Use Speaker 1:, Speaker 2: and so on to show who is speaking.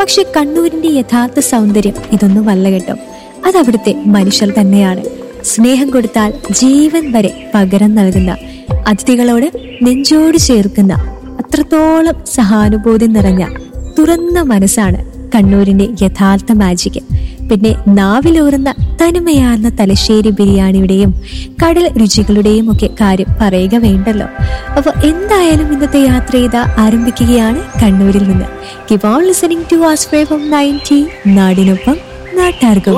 Speaker 1: പക്ഷെ കണ്ണൂരിന്റെ യഥാർത്ഥ സൗന്ദര്യം ഇതൊന്നും അല്ല കേട്ടോ അതവിടുത്തെ മനുഷ്യർ തന്നെയാണ് സ്നേഹം കൊടുത്താൽ ജീവൻ വരെ പകരം നൽകുന്ന അതിഥികളോട് നെഞ്ചോട് ചേർക്കുന്ന അത്രത്തോളം സഹാനുഭൂതി നിറഞ്ഞ തുറന്ന മനസ്സാണ് കണ്ണൂരിന്റെ യഥാർത്ഥ മാജിക് പിന്നെ നാവിലൂറുന്ന തനിമയാർന്ന തലശ്ശേരി ബിരിയാണിയുടെയും കടൽ രുചികളുടെയും ഒക്കെ കാര്യം പറയുക വേണ്ടല്ലോ അപ്പോൾ എന്തായാലും ഇന്നത്തെ യാത്ര ചെയ്ത ആരംഭിക്കുകയാണ് കണ്ണൂരിൽ നിന്ന് keep on listening to us from ninety നാടിനൊപ്പം നാട്ടാർക്കും